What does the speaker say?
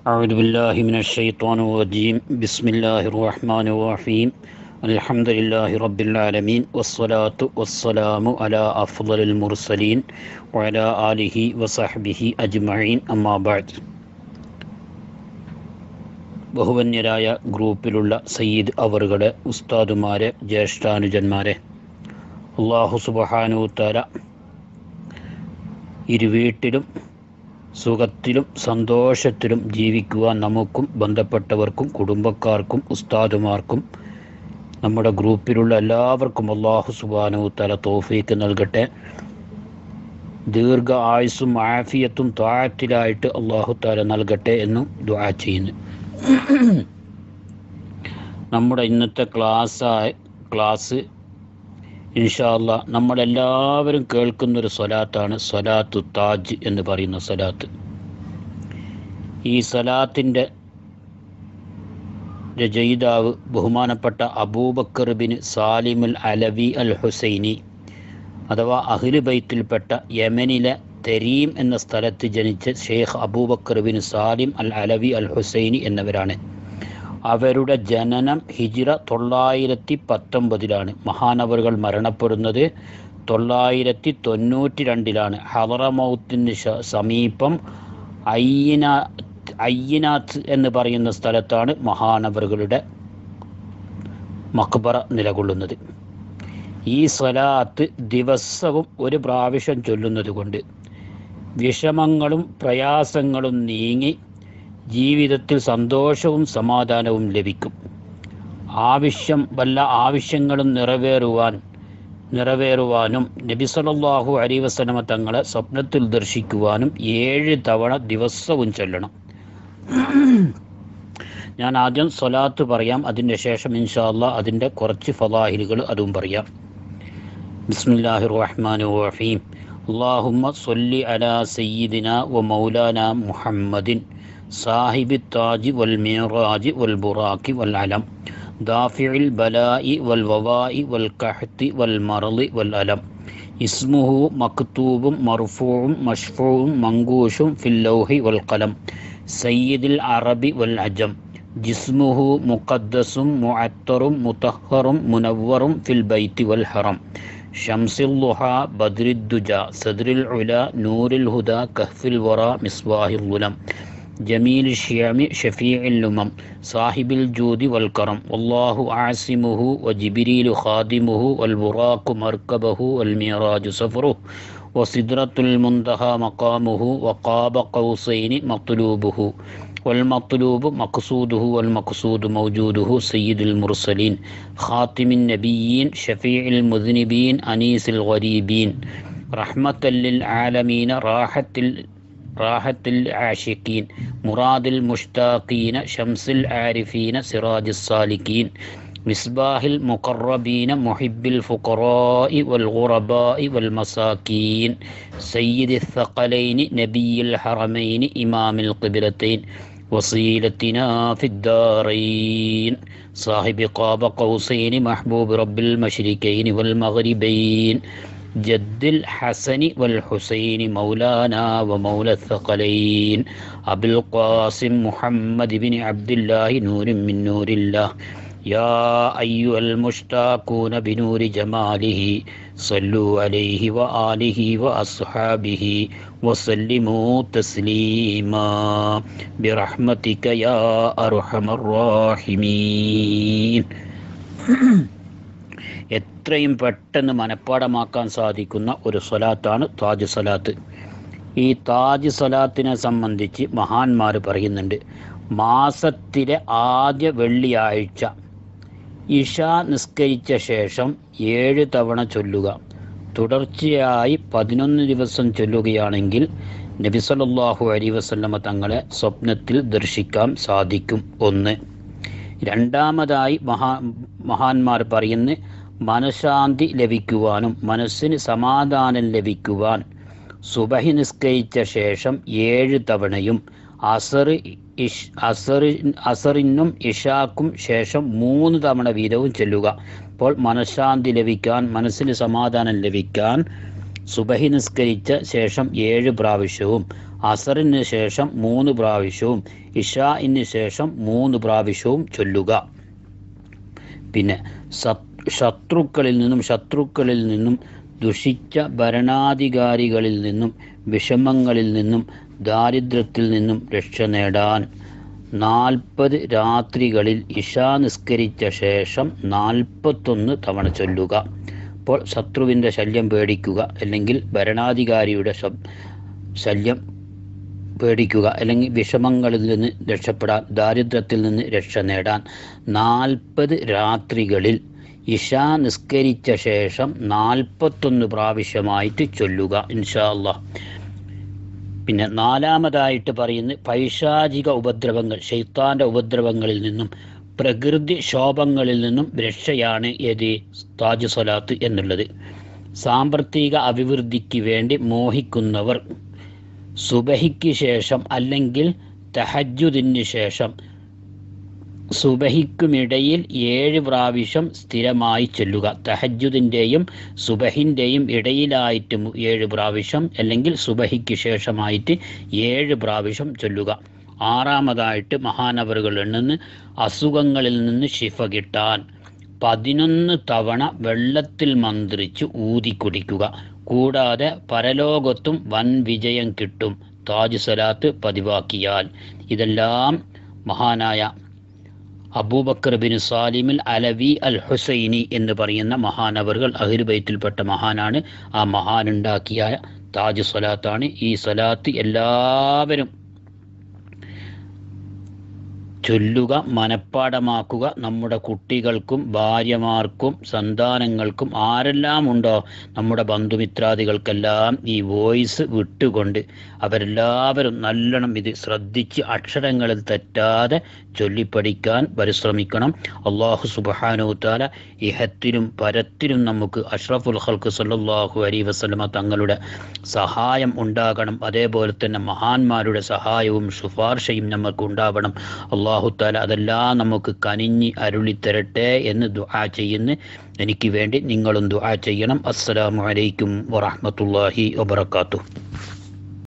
أعوذ بالله من الشيطان الرجيم بسم الله الرحمن الرحيم الحمد لله رب العالمين والصلاة والسلام على أفضل المرسلين وعلى آله وصحبه أجمعين أما بعد ബഹുവന്യരായ ഗ്രൂപ്പിലുള്ള സയ്യിദ് അവറുകളെ ഉസ്താദുമാരെ ജ്യേഷ്ഠാനുജന്മാരെ അള്ളാഹു സുബഹാനൂത്താര ഇരുവീട്ടിലും സുഖത്തിലും സന്തോഷത്തിലും ജീവിക്കുവാൻ നമുക്കും ബന്ധപ്പെട്ടവർക്കും കുടുംബക്കാർക്കും ഉസ്താദുമാർക്കും നമ്മുടെ ഗ്രൂപ്പിലുള്ള എല്ലാവർക്കും അള്ളാഹു സുബാനൂത്തല തോഫീക്ക് നൽകട്ടെ ദീർഘ ആയുസ്സും ആഫിയത്തും താഴത്തിലായിട്ട് അള്ളാഹു താല നൽകട്ടെ എന്നും ദുആ ചെയ്യുന്നു നമ്മുടെ ഇന്നത്തെ ക്ലാസ്സായ ക്ലാസ് ഇൻഷാല്ല നമ്മളെല്ലാവരും കേൾക്കുന്നൊരു സ്വലാത്താണ് സ്വലാത്തു താജ് എന്ന് പറയുന്ന സ്വലാത്ത് ഈ സ്വലാത്തിൻ്റെ രചയിതാവ് ബഹുമാനപ്പെട്ട അബൂബക്കർ ബിൻ സാലിമുൽ അലവി അൽ ഹുസൈനി അഥവാ അഹ്ലു ബൈത്തിൽപ്പെട്ട യമനിലെ തെരീം എന്ന സ്ഥലത്ത് ജനിച്ച Sheikh Abu Bakr bin Salim al Alawi al Husaini എന്നിവരാണ് അവരുടെ ജനനം ഹിജിറ തൊള്ളായിരത്തി പത്തൊമ്പതിലാണ് മഹാനവറുകൾ മരണപ്പെടുന്നത് തൊള്ളായിരത്തി തൊണ്ണൂറ്റി രണ്ടിലാണ് ഹറമൗത്തിന് സമീപം അയ്യന അയ്യനാത്ത് എന്ന് പറയുന്ന സ്ഥലത്താണ് മഹാനവറുകളുടെ മക്ബറ നിലകൊള്ളുന്നത് ഈ സ്വലാത്ത് ദിവസവും ഒരു പ്രാവശ്യം ചൊല്ലുന്നത് കൊണ്ട് വിഷമങ്ങളും പ്രയാസങ്ങളും നീങ്ങി ജീവിതത്തിൽ സന്തോഷവും സമാധാനവും ലഭിക്കും ആവശ്യം വല്ല ആവശ്യങ്ങളും നിറവേറുവാൻ നിറവേറുവാനും നബി സല്ലല്ലാഹു അലൈഹി വസല്ലമ തങ്ങളെ സ്വപ്നത്തിൽ ദർശിക്കുവാനും ഏഴ് തവണ ദിവസവും ചൊല്ലണം ഞാൻ ആദ്യം സ്വലാത്ത് പറയാം അതിൻ്റെ ശേഷം ഇൻഷാല്ല അതിൻ്റെ കുറച്ച് ഫലാഹിലുകൾ അതും പറയാം ബിസ്മില്ലാഹി റഹ്മാൻ റഹീം അള്ളാഹുമ്മ സൊല്ലി അലാ സയ്യിദിന വ മൗലാന മുഹമ്മദിൻ صاحب التاج والميراج والبراك والعلم دافع البلاء والوباء والقحط والمرض والألم اسمه مكتوب مرفوع مشفوع منقوش في اللوح والقلم سيد العرب والعجم جسمه مقدس معطر مطهر منور في البيت والحرم شمس الضحى بدر الدجى صدر العلا نور الهدى كهف الورى مصباح الظلم جميل الشيم شفيع الأمم صاحب الجود والكرم والله عاصمه وجبريل خادمه والبراق مركبه والميراج سفره وسدرة المنتهى مقامه وقاب قوسين مطلوبه والمطلوب مقصوده والمقصود موجوده سيد المرسلين خاتم النبيين شفيع المذنبين أنيس الغريبين رحمة للعالمين راحة راحة العاشقين مراد المشتاقين شمس العارفين سراج السالكين مصباح المقربين محب الفقراء والغرباء والمساكين سيد الثقلين نبي الحرمين إمام القبلتين وصيلتنا في الدارين صاحب قاب قوسين محبوب رب المشركين والمغربين جد الحسن والحسين مولانا ومولى الثقلين أبي القاسم محمد بن عبد الله نور من نور الله يا أيها المشتاقون بنور جماله صلوا عليه وآله وأصحابه وسلموا تسليما برحمتك يا أرحم الراحمين എത്രയും പെട്ടെന്ന് മനഃപ്പാടമാക്കാൻ സാധിക്കുന്ന ഒരു സ്വലാത്താണ് താജ് സ്വലാത്ത് ഈ താജ് സ്വലാത്തിനെ സംബന്ധിച്ച് മഹാന്മാർ പറയുന്നുണ്ട് മാസത്തിലെ ആദ്യ വെള്ളിയാഴ്ച ഇഷ നിസ്കരിച്ച ശേഷം ഏഴ് തവണ ചൊല്ലുക തുടർച്ചയായി പതിനൊന്ന് ദിവസം ചൊല്ലുകയാണെങ്കിൽ നബി സല്ലല്ലാഹു അലൈഹി വസല്ലമ തങ്ങളെ സ്വപ്നത്തിൽ ദർശിക്കാൻ സാധിക്കും ഒന്ന് രണ്ടാമതായി മഹാ മഹാന്മാർ പറയുന്ന മനഃശാന്തി ലഭിക്കുവാനും മനസ്സിന് സമാധാനം ലഭിക്കുവാൻ സുബഹി നിസ്കരിച്ച ശേഷം ഏഴ് തവണയും അസർ ഇഷ് അസറി അസറിനും ഇഷാക്കും ശേഷം മൂന്ന് തവണ വീതവും ചെല്ലുക അപ്പോൾ മനഃശാന്തി ലഭിക്കാൻ മനസ്സിന് സമാധാനം ലഭിക്കാൻ സുബഹി നിസ്കരിച്ച ശേഷം ഏഴ് പ്രാവശ്യവും അസറിന് ശേഷം മൂന്ന് പ്രാവശ്യവും ഇഷാഇന് ശേഷം മൂന്ന് പ്രാവശ്യവും ചൊല്ലുക പിന്നെ ശത്രുക്കളിൽ നിന്നും ശത്രുക്കളിൽ നിന്നും ദുഷിച്ച ഭരണാധികാരികളിൽ നിന്നും വിഷമങ്ങളിൽ നിന്നും ദാരിദ്ര്യത്തിൽ നിന്നും രക്ഷ നേടാൻ നാൽപ്പത് രാത്രികളിൽ ഇഷാ നിസ്കരിച്ച ശേഷം നാൽപ്പത്തൊന്ന് തവണ ചൊല്ലുക അപ്പോൾ ശത്രുവിൻ്റെ ശല്യം പേടിക്കുക അല്ലെങ്കിൽ ഭരണാധികാരിയുടെ ശല്യം പേടിക്കുക അല്ലെങ്കിൽ വിഷമങ്ങളിൽ നിന്ന് രക്ഷപ്പെടാൻ ദാരിദ്ര്യത്തിൽ നിന്ന് രക്ഷ നേടാൻ നാൽപ്പത് രാത്രികളിൽ ഇഷാ നിസ്കരിച്ച ശേഷം നാൽപ്പത്തൊന്ന് പ്രാവശ്യമായിട്ട് ചൊല്ലുക ഇൻഷാ അള്ളാഹ് പിന്നെ നാലാമതായിട്ട് പറയുന്ന പൈശാചിക ഉപദ്രവങ്ങൾ ഷെയ്ത്താൻ്റെ ഉപദ്രവങ്ങളിൽ നിന്നും പ്രകൃതി ശോഭങ്ങളിൽ നിന്നും രക്ഷയാണ് ഏത് താജ് സ്വലാത്ത് എന്നുള്ളത് സാമ്പത്തിക അഭിവൃദ്ധിക്ക് വേണ്ടി മോഹിക്കുന്നവർ സുബഹിക്ക് ശേഷം അല്ലെങ്കിൽ തഹജുദിന് ശേഷം സുബഹിക്കുമിടയിൽ ഏഴ് പ്രാവശ്യം സ്ഥിരമായി ചൊല്ലുക തഹജുദിൻ്റെയും സുബഹിൻ്റെയും ഇടയിലായിട്ട് ഏഴ് പ്രാവശ്യം അല്ലെങ്കിൽ സുബഹിക്ക് ശേഷമായിട്ട് ഏഴ് പ്രാവശ്യം ചൊല്ലുക ആറാമതായിട്ട് മഹാനവറുകളിൽ നിന്ന് അസുഖങ്ങളിൽ നിന്ന് ശിഫ കിട്ടാൻ പതിനൊന്ന് തവണ വെള്ളത്തിൽ മന്ത്രിച്ച് ഊതി കുടിക്കുക കൂടാതെ പരലോകത്തും വൻ വിജയം കിട്ടും താജ് സലാത്ത് പതിവാക്കിയാൽ ഇതെല്ലാം മഹാനായ അബൂബക്കർ ബിൻ സാലിമിൽ അലവി അൽ ഹുസൈനി എന്ന് പറയുന്ന മഹാനവറുകൾ അഹിർബൈത്തിൽപ്പെട്ട മഹാനാണ് ആ മഹാനുണ്ടാക്കിയ താജ് സ്വലാത്താണ് ഈ സ്വലാത്ത് എല്ലാവരും ചൊല്ലുക മനഃപ്പാടമാക്കുക നമ്മുടെ കുട്ടികൾക്കും ഭാര്യമാർക്കും സന്താനങ്ങൾക്കും ആരെല്ലാം ഉണ്ടോ നമ്മുടെ ബന്ധുമിത്രാദികൾക്കെല്ലാം ഈ വോയിസ് വിട്ടുകൊണ്ട് അവരെല്ലാവരും നല്ലോണം ഇത് ശ്രദ്ധിച്ച് അക്ഷരങ്ങളിൽ തെറ്റാതെ ചൊല്ലിപ്പഠിക്കാൻ പരിശ്രമിക്കണം അള്ളാഹു സുബാനുത്താല ഇഹത്തിലും പരത്തിലും നമുക്ക് അഷ്റഫുൽ ഹൽക്ക് സല്ലാഹു അലി വസ്ലമ തങ്ങളുടെ സഹായം ഉണ്ടാകണം അതേപോലെ തന്നെ മഹാന്മാരുടെ സഹായവും ശുപാർശയും നമുക്ക് ഉണ്ടാവണം അള്ളാഹുത്താല അതെല്ലാം നമുക്ക് കനിഞ്ഞ് അരുളിത്തരട്ടെ എന്ന് ദുആ ചെയ്യുന്നു എനിക്ക് വേണ്ടി നിങ്ങളും ദുആ ചെയ്യണം അസ്സലാമു അലൈക്കും വറഹ്മത്തുള്ളാഹി വബറകാതുഹു